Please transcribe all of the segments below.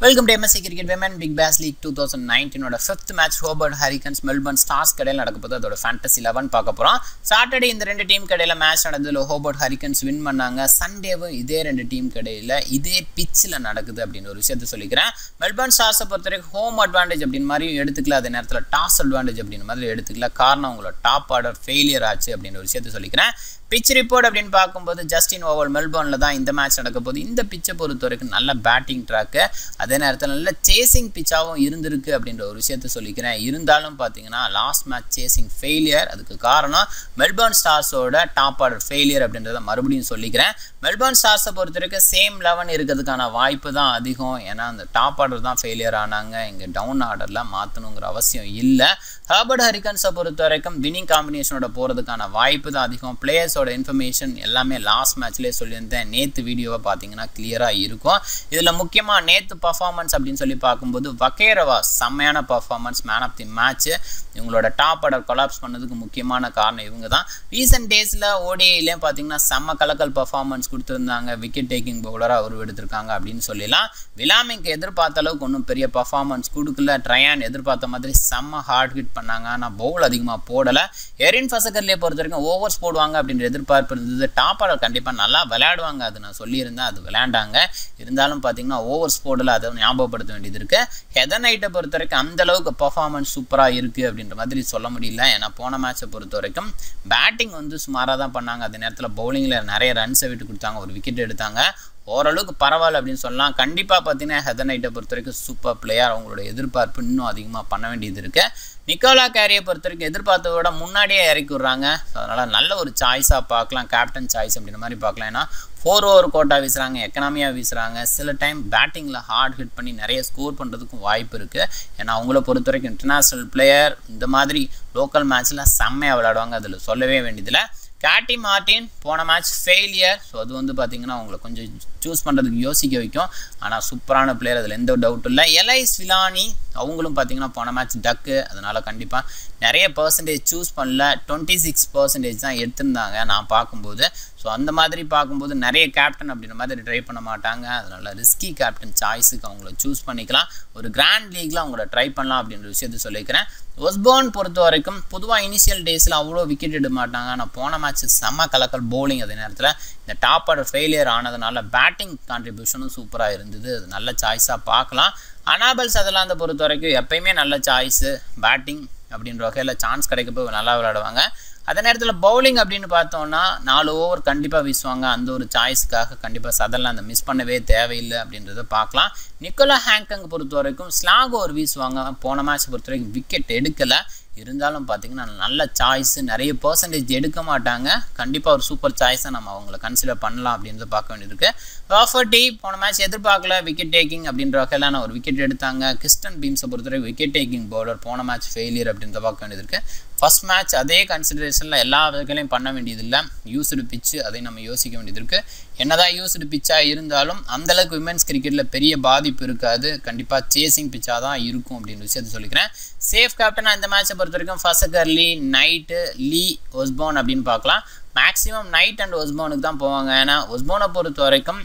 welcome to MSC cricket women Big Bash League two thousand நைன்டீனோட fifth match Hobart Hurricanes Melbourne Stars கடையில் நடக்க போது அதோட fantasy eleven பார்க்க போகிறோம் சாட்டர்டே இந்த ரெண்டு டீம் கடையில் மேட்ச் நடந்ததில் ஹோபர்ட் ஹரிகன்ஸ் வின் பண்ணாங்க சண்டேவும் இதே ரெண்டு டீம் கடையில் இதே பிச்சில் நடக்குது அப்படின்னு ஒரு விஷயத்த சொல்லிக்கிறேன் மெல்பர்ன் ஸ்டார்ஸை பொறுத்த வரைக்கும் ஹோம் அட்வான்டேஜ் அப்படின்னு மாதிரி எடுத்துக்கல அதே நேரத்தில் டாஸ் அட்வான்டேஜ் அப்படின்னு மாதிரி எடுத்துக்கல காரணம் அவங்களோட டாப் ஆர்டர் ஃபெயிலியர் ஆச்சு அப்படின்னு ஒரு விஷயத்த சொல்லிக்கிறேன் பிச் ரிப்போர்ட் அப்படின்னு பார்க்கும்போது ஜஸ்டின் ஓவல் மெல்போர்னில் தான் இந்த மேட்ச் நடக்க போகுது இந்த பிச்சை பொறுத்த வரைக்கும் நல்ல பேட்டிங் ட்ராக்கு அதே நேரத்தில் நல்ல சேசிங் பிச்சாகவும் இருந்திருக்கு அப்படின்ற ஒரு விஷயத்த சொல்லிக்கிறேன் இருந்தாலும் பார்த்தீங்கன்னா லாஸ்ட் மேட்ச் சேசிங் ஃபெயிலியர் அதுக்கு காரணம் மெல்பர்ன் ஸ்டார்ஸோட டாப் ஆர்டர் ஃபெயிலியர் அப்படின்றத மறுபடியும் சொல்லிக்கிறேன் மெல்பர்ன் ஸ்டார்ஸை பொறுத்த வரைக்கும் சேம் லெவன் இருக்கிறதுக்கான வாய்ப்பு தான் அதிகம் ஏன்னா அந்த டாப் ஆர்டர் தான் ஃபெயிலியர் ஆனாங்க இங்கே டவுன் ஆர்டரில் மாற்றணுங்கிற அவசியம் இல்லை ஹர்பர்ட் ஹரிகன்ஸை பொறுத்த வரைக்கும் வினிங் காம்பினேஷனோட போகிறதுக்கான வாய்ப்பு தான் அதிகம் பிளேயர்ஸோட இன்ஃபர்மேஷன் எல்லாமே லாஸ்ட் மேட்ச்லேயே சொல்லியிருந்தேன் நேற்று வீடியோவை பார்த்தீங்கன்னா கிளியராக இருக்கும் இதில் முக்கியமாக நேற்று பர்ஃபார்மன்ஸ் அப்படின்னு சொல்லி பார்க்கும்போது வக்கேரவா செம்மையான performance man of the match இவங்களோட டாப் ஆர்டர் கொலாப்ஸ் பண்ணதுக்கு முக்கியமான காரணம் இவங்க தான் ரீசெண்ட் டேஸில் ஓடிஐலேயும் பார்த்தீங்கன்னா செம்ம கலக்கல் பர்ஃபார்மன்ஸ் கொடுத்துருந்தாங்க விக்கெட் டேக்கிங் பவுலராக உருவெடுத்திருக்காங்க அப்படின்னு சொல்லலாம் விலாமிங்க்கு எதிர்பார்த்த அளவுக்கு ஒன்றும் பெரிய பர்ஃபார்மன்ஸ் கொடுக்கல ட்ரையான் எதிர்பார்த்த மாதிரி செம்ம ஹார்ட் ஹிட் பண்ணாங்க ஆனால் பவுல் அதிகமாக போடலை எரின் ஃபசகர்லேயே பொறுத்த வரைக்கும் ஓவர்ஸ் போடுவாங்க அப்படின்ற எதிர்பார்ப்பு இருந்தது டாப் ஆர்டர் கண்டிப்பாக நல்லா விளையாடுவாங்க அது நான் சொல்லியிருந்தேன் அது விளையாண்டாங்க இருந்தாலும் பார்த்தீங்கன்னா ஓவர்ஸ் போடலை அதை ஞாபகப்படுத்த வேண்டியது இருக்குது ஹெதர் நைட்டை பொறுத்த வரைக்கும் அந்த அளவுக்கு பர்ஃபார்மன்ஸ் சூப்பராக இருக்குது அப்படின்ற மாதிரி சொல்ல முடியல ஏன்னா போன மேட்சை பொறுத்த வரைக்கும் பேட்டிங் வந்து சுமாராக தான் பண்ணாங்க அதே நேரத்தில் பவுலிங்கில் நிறைய ரன்ஸை விட்டு கொடுத்தாங்க ஒரு விக்கெட் எடுத்தாங்க ஓரளவுக்கு பரவாயில்ல அப்படின்னு சொல்லலாம் கண்டிப்பாக பார்த்தீங்கன்னா ஹெதர் நைட்டை பொறுத்த வரைக்கும் சூப்பர் பிளேயர் அவங்களோட எதிர்பார்ப்பு இன்னும் அதிகமாக பண்ண வேண்டியது இருக்குது நிக்கோலா கேரியை பொறுத்த வரைக்கும் எதிர்பார்த்தத விட முன்னாடியே இறக்கி விட்றாங்க அதனால் நல்ல ஒரு சாய்ஸாக பார்க்கலாம் கேப்டன் சாய்ஸ் அப்படின்ற மாதிரி பார்க்கலாம் ஏன்னா ஃபோர் ஓவர் கோட்டா வீசுகிறாங்க எக்கனாமியாக வீசுகிறாங்க சில டைம் பேட்டிங்கில் ஹார்ட் ஹிட் பண்ணி நிறைய ஸ்கோர் பண்ணுறதுக்கும் வாய்ப்பு இருக்குது ஏன்னா அவங்கள பொறுத்த வரைக்கும் இன்டர்நேஷ்னல் பிளேயர் இந்த மாதிரி லோக்கல் மேட்ச்சில் செம்மையாக விளையாடுவாங்க அதில் சொல்லவே வேண்டியதில்லை கேட்டி மார்டின் போன மேட்ச் ஃபெயிலியர் ஸோ அது வந்து பார்த்திங்கன்னா அவங்கள கொஞ்சம் சூஸ் பண்ணுறதுக்கு யோசிக்க வைக்கும் ஆனால் சூப்பரான பிளேயர் அதில் எந்த டவுட்டும் இல்லை எலைஸ் விலானி அவங்களும் பார்த்தீங்கன்னா போன மேட்ச் டக்கு அதனால் கண்டிப்பாக நிறைய பர்சன்டேஜ் சூஸ் பண்ணல டுவெண்ட்டி சிக்ஸ் பர்சன்டேஜ் தான் எடுத்திருந்தாங்க நான் பார்க்கும்போது ஸோ அந்த மாதிரி பார்க்கும்போது நிறைய கேப்டன் அப்படின்ற மாதிரி ட்ரை பண்ண மாட்டாங்க அதனால் ரிஸ்கி கேப்டன் சாய்ஸுக்கு அவங்கள சூஸ் பண்ணிக்கலாம் ஒரு கிராண்ட் லீக்ல அவங்கள ட்ரை பண்ணலாம் அப்படின்ற விஷயத்த சொல்லிக்கிறேன் ஒஸ்போர்ன் பொறுத்த வரைக்கும் பொதுவாக இனிஷியல் டேஸில் அவ்வளோ விக்கெட் எடுக்க மாட்டாங்க ஆனால் போன மேட்ச் செம்ம கலக்கல் பவுலிங் அதே நேரத்தில் இந்த டாப் ஆர்டர் ஃபெயிலியர் ஆனதுனால பேட்டிங் கான்ட்ரிபியூஷனும் சூப்பராக இருந்தது அது நல்ல சாய்ஸாக பார்க்கலாம் அனாபல் சதலாந்தை பொறுத்த வரைக்கும் எப்பயுமே நல்ல சாய்ஸு பேட்டிங் அப்படின்ற வகையில் சான்ஸ் கிடைக்கப்போ நல்லா விளையாடுவாங்க அதே நேரத்தில் பவுலிங் அப்படின்னு பார்த்தோம்னா நாலு ஓவர் கண்டிப்பாக வீசுவாங்க அந்த ஒரு சாய்ஸ்க்காக கண்டிப்பாக சதர்லாம் அந்த மிஸ் பண்ணவே தேவையில்லை அப்படின்றத பார்க்கலாம் நிக்கோலா ஹேங்கங் பொறுத்த வரைக்கும் ஸ்லாக் ஓவர் வீசுவாங்க போன மேட்ச் பொறுத்த வரைக்கும் விக்கெட் எடுக்கலை இருந்தாலும் பார்த்தீங்கன்னா நல்ல சாய்ஸு நிறைய பர்சன்டேஜ் எடுக்க மாட்டாங்க கண்டிப்பாக ஒரு சூப்பர் சாய்ஸை நம்ம அவங்கள கன்சிடர் பண்ணலாம் அப்படின்றத பார்க்க வேண்டியிருக்கு ராஃபர்டி போன மேட்ச் எதிர்பார்க்கல விக்கெட் டேக்கிங் அப்படின்ற வகையில் நான் ஒரு விக்கெட் எடுத்தாங்க கிறிஸ்டன் பீம்ஸை பொறுத்தவரை விக்கெட் டேக்கிங் பவுலர் போன மேட்ச் ஃபெயிலியர் அப்படின்றத பார்க்க வேண்டியது இருக்குது ஃபஸ்ட் மேட்ச் அதே கன்சிடரேஷனில் எல்லா வகைகளையும் பண்ண வேண்டியதில்லை யூஸ்டு பிச்சு அதை நம்ம யோசிக்க வேண்டியது இருக்குது என்னதான் யூஸ்டு பிச்சாக இருந்தாலும் அந்தளவுக்கு விமென்ஸ் கிரிக்கெட்டில் பெரிய பாதிப்பு இருக்காது கண்டிப்பாக சேசிங் பிச்சாக தான் இருக்கும் அப்படின்னு விஷயத்த சொல்லிக்கிறேன் சேஃப் கேப்டனாக இந்த மேட்சை பொறுத்த வரைக்கும் ஃபசகர்லி நைட்டு லீ ஒஸ்போன் அப்படின்னு பார்க்கலாம் மேக்ஸிமம் நைட் அண்ட் ஒஸ்போனுக்கு தான் போவாங்க ஏன்னா ஒஸ்போனை பொறுத்த வரைக்கும்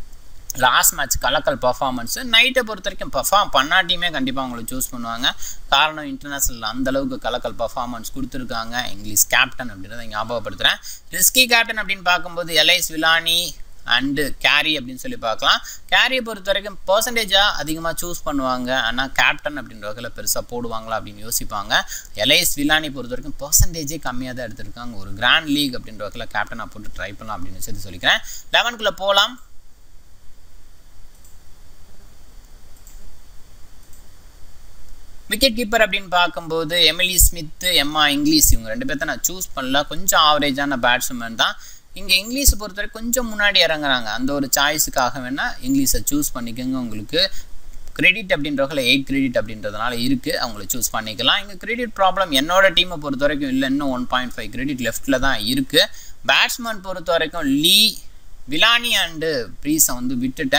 லாஸ்ட் மேட்ச் கலக்கல் பர்ஃபார்மன்ஸு நைட்டை பொறுத்த வரைக்கும் பர்ஃபார்ம் பண்ணாட்டியுமே கண்டிப்பாக அவங்கள சூஸ் பண்ணுவாங்க காரணம் இன்டர்நேஷ்னல் அந்தளவுக்கு கலக்கல் பர்ஃபார்மன்ஸ் கொடுத்துருக்காங்க இங்கிலீஷ் கேப்டன் அப்படின்றத ஞாபகப்படுத்துகிறேன் ரிஸ்கி கேப்டன் அப்படின்னு பார்க்கும்போது எலைஸ் விலானி அண்டு கேரி அப்படின்னு சொல்லி பார்க்கலாம் கேரியை பொறுத்த வரைக்கும் பர்சன்டேஜாக அதிகமாக சூஸ் பண்ணுவாங்க ஆனால் கேப்டன் அப்படின்ற வகையில் பெருசாக போடுவாங்களா அப்படின்னு யோசிப்பாங்க எலைஸ் வில்லானி பொறுத்த வரைக்கும் பர்சன்டேஜே கம்மியாக தான் எடுத்திருக்காங்க ஒரு கிராண்ட் லீக் அப்படின்ற வகையில் கேப்டனாக போட்டு ட்ரை பண்ணலாம் அப்படின்னு சொல்லி சொல்லிக்கிறேன் லெவனுக்குள்ளே போகலாம் விக்கெட் கீப்பர் அப்படின்னு பார்க்கும்போது எமிலி ஸ்மித்து எம்மா இங்கிலீஷ் இவங்க ரெண்டு பேர்த்த நான் சூஸ் பண்ணல கொஞ்சம் ஆவரேஜான பேட்ஸ்மேன் தான் இங்கே இங்கிலீஷை பொறுத்தவரை கொஞ்சம் முன்னாடி இறங்குறாங்க அந்த ஒரு சாய்ஸுக்காக வேணால் இங்கிலீஷை சூஸ் பண்ணிக்கோங்க உங்களுக்கு கிரெடிட் அப்படின்ற வகையில் எயிட் கிரெடிட் அப்படின்றதுனால இருக்குது அவங்கள சூஸ் பண்ணிக்கலாம் இங்கே கிரெடிட் ப்ராப்ளம் என்னோட டீமை பொறுத்த வரைக்கும் இல்லை இன்னும் ஒன் பாயிண்ட் ஃபைவ் கிரெடிட் லெஃப்ட்டில் தான் இருக்குது பேட்ஸ்மேன் பொறுத்த வரைக்கும் லீ விலானி அண்டு ப்ரீஸை வந்து விட்டுட்டேன்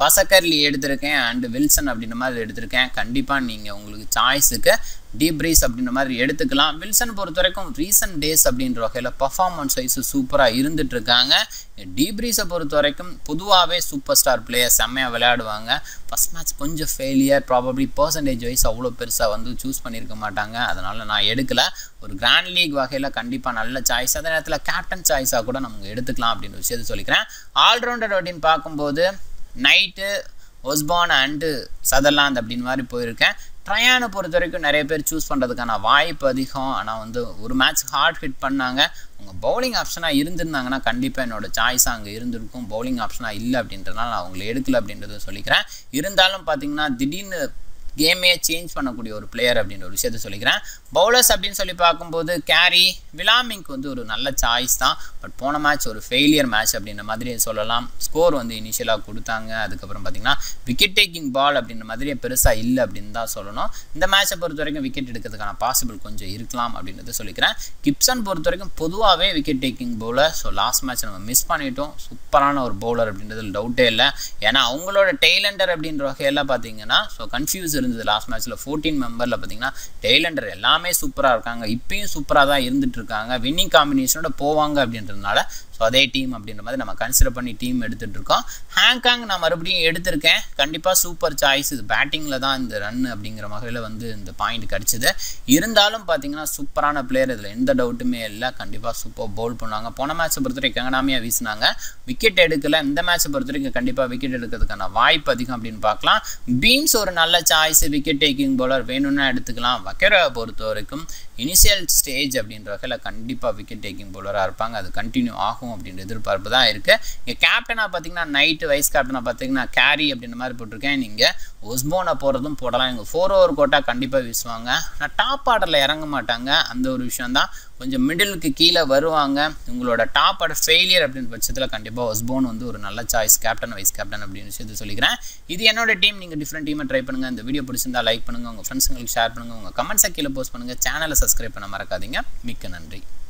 பசக்கர்லி எடுத்திருக்கேன் அண்டு வில்சன் அப்படின்ற மாதிரி எடுத்திருக்கேன் கண்டிப்பாக நீங்கள் உங்களுக்கு சாய்ஸுக்கு டீப்ரீஸ் அப்படின்ற மாதிரி எடுத்துக்கலாம் வில்சன் பொறுத்த வரைக்கும் ரீசன்ட் டேஸ் அப்படின்ற வகையில் பர்ஃபார்மன்ஸ் வைஸ் சூப்பராக இருந்துட்டு இருக்காங்க டீப்ரீஸை பொறுத்த வரைக்கும் பொதுவாகவே சூப்பர் ஸ்டார் பிளேயர் செம்மையாக விளையாடுவாங்க ஃபஸ்ட் மேட்ச் கொஞ்சம் ஃபெயிலியர் ப்ராபப்ளி பர்சன்டேஜ் வைஸ் அவ்வளோ பெருசாக வந்து சூஸ் பண்ணியிருக்க மாட்டாங்க அதனால் நான் எடுக்கல ஒரு கிராண்ட் லீக் வகையில் கண்டிப்பாக நல்ல சாய்ஸ் அதே நேரத்தில் கேப்டன் சாய்ஸாக கூட நமக்கு எடுத்துக்கலாம் அப்படின்னு விஷயத்தை சொல்லிக்கிறேன் ஆல்ரவுண்டர் அப்படின்னு பார்க்கும்போது நைட்டு ஒஸ்பான் அண்டு சதர்லாந்து அப்படின்னு மாதிரி போயிருக்கேன் ட்ரையானை பொறுத்த வரைக்கும் நிறைய பேர் சூஸ் பண்ணுறதுக்கான வாய்ப்பு அதிகம் ஆனால் வந்து ஒரு மேட்ச் ஹார்ட் ஹிட் பண்ணாங்க உங்கள் பவுலிங் ஆப்ஷனாக இருந்திருந்தாங்கன்னா கண்டிப்பாக என்னோட சாய்ஸாக அங்கே இருந்திருக்கும் பவுலிங் ஆப்ஷனாக இல்லை அப்படின்றதுனால நான் அவங்களை எடுக்கல அப்படின்றத சொல்லிக்கிறேன் இருந்தாலும் பார்த்தீங்கன்னா திடீர்னு கேமே சேஞ்ச் பண்ணக்கூடிய ஒரு பிளேயர் அப்படின்ற ஒரு விஷயத்த சொல்லிக்கிறேன் பவுலர்ஸ் அப்படின்னு சொல்லி பார்க்கும்போது கேரி விலாமிங்க்கு வந்து ஒரு நல்ல சாய்ஸ் தான் பட் போன மேட்ச் ஒரு ஃபெயிலியர் மேட்ச் அப்படின்ற மாதிரி சொல்லலாம் ஸ்கோர் வந்து இனிஷியலாக கொடுத்தாங்க அதுக்கப்புறம் பார்த்தீங்கன்னா விக்கெட் டேக்கிங் பால் அப்படின்ற மாதிரியே பெருசாக இல்லை அப்படின்னு தான் சொல்லணும் இந்த மேட்சை பொறுத்த வரைக்கும் விக்கெட் எடுக்கிறதுக்கான பாசிபிள் கொஞ்சம் இருக்கலாம் அப்படின்றத சொல்லிக்கிறேன் கிப்சன் பொறுத்த வரைக்கும் பொதுவாகவே wicket taking bowler so last match நம்ம மிஸ் பண்ணிட்டோம் சூப்பரான ஒரு பவுலர் அப்படின்றதுல டவுட்டே இல்லை ஏன்னா அவங்களோட டெய்லண்டர் அப்படின்ற வகையெல்லாம் பார்த்தீங்கன்னா ஸோ கன்ஃபியூஸ் இருந்தது லாஸ்ட் மேட்ச்சில் ஃபோர்டீன் மெம்பரில் பார்த்தீங்கன்னா டெய்லண்டர் எல்லாமே சூப்பராக இருக்காங்க இப்பயும் சூப்பராக தான் இருந்துட்டு இருக்காங்க வின்னிங் காம்பினேஷனோட போவாங்க அப்படின்றதுனால ஸோ அதே டீம் அப்படின்ற மாதிரி நம்ம கன்சிடர் பண்ணி டீம் எடுத்துகிட்டு இருக்கோம் ஹேங்காங் நான் மறுபடியும் எடுத்திருக்கேன் கண்டிப்பாக சூப்பர் சாய்ஸ் இது பேட்டிங்கில் தான் இந்த ரன் அப்படிங்கிற வகையில் வந்து இந்த பாயிண்ட் கிடச்சிது இருந்தாலும் பார்த்தீங்கன்னா சூப்பரான பிளேயர் இதில் எந்த டவுட்டுமே இல்லை கண்டிப்பாக சூப்பர் பவுல் பண்ணுவாங்க போன மேட்ச்சை பொறுத்த வரைக்கும் கங்கனாமியாக வீசினாங்க விக்கெட் எடுக்கல இந்த மேட்ச்சை பொறுத்த வரைக்கும் கண்டிப்பாக விக்கெட் எடுக்கிறதுக்கான வாய்ப்பு அதிகம் அப்படின்னு பார்க்கலாம் பீன்ஸ் ஒரு நல்ல சாய்ஸ் விக்கெட் டேக்கிங் பவுலர் வேணும்னா எடுத்துக்கலாம் வக்கேராவை பொறுத்த வரைக்கும் இனிஷியல் ஸ்டேஜ் அப்படின்ற வகையில் கண்டிப்பாக விக்கெட் டேக்கிங் பவுலராக இருப்பாங்க அது கண்டினியூ ஆகும் அப்படின்ற எதிர்பார்ப்பு தான் இருக்குது இங்கே கேப்டனாக பார்த்தீங்கன்னா நைட்டு வைஸ் கேப்டனாக பார்த்தீங்கன்னா கேரி அப்படின்ற மாதிரி போட்டிருக்கேன் நீங்கள் ஒஸ்போனை போகிறதும் போடலாம் இங்கே ஃபோர் ஓவர் கோட்டாக கண்டிப்பாக வீசுவாங்க நான் டாப் ஆர்டரில் இறங்க மாட்டாங்க அந்த ஒரு விஷயம் தான் கொஞ்சம் மிடிலுக்கு கீழே வருவாங்க உங்களோட டாப் ஆர்டர் ஃபெயிலியர் அப்படின்னு பட்சத்தில் கண்டிப்பாக ஒஸ்போன் வந்து ஒரு நல்ல சாய்ஸ் கேப்டன் வைஸ் கேப்டன் அப்படின்னு விஷயத்தை சொல்லிக்கிறேன் இது என்னோட டீம் நீங்கள் டிஃப்ரெண்ட் டீமை ட்ரை பண்ணுங்கள் இந்த வீடியோ பிடிச்சிருந்தா லைக் பண்ணுங்கள் உங்கள் ஃப்ரெண்ட்ஸுங்களுக்கு ஷேர் பண்ணுங்கள் உங்கள் கமெண்ட்ஸை கீழே போஸ்ட் பண்ணுங்கள் சேனலை சப்ஸ்கிரைப் பண்ண மறக்காதீங்க மிக்க நன்றி